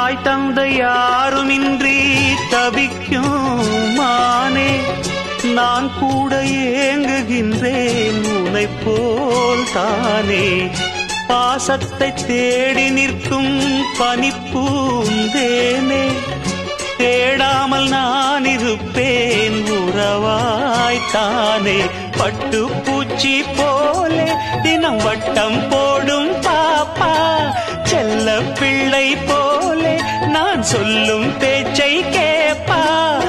தாய் தந்தை யாருமின்றி தவிக்கும் மானே நான் கூட ஏங்குகின்றேன் உனை போல் தானே பாசத்தை தேடி நிற்கும் பனிப்பூந்தேனே தேடாமல் நான் இருப்பேன் உறவாய்த்தானே பட்டு பூச்சி போலே தினம் வட்டம் போடும் பாப்பா செல்ல பிள்ளை போலே நான் சொல்லும் பேச்சை கேப்பா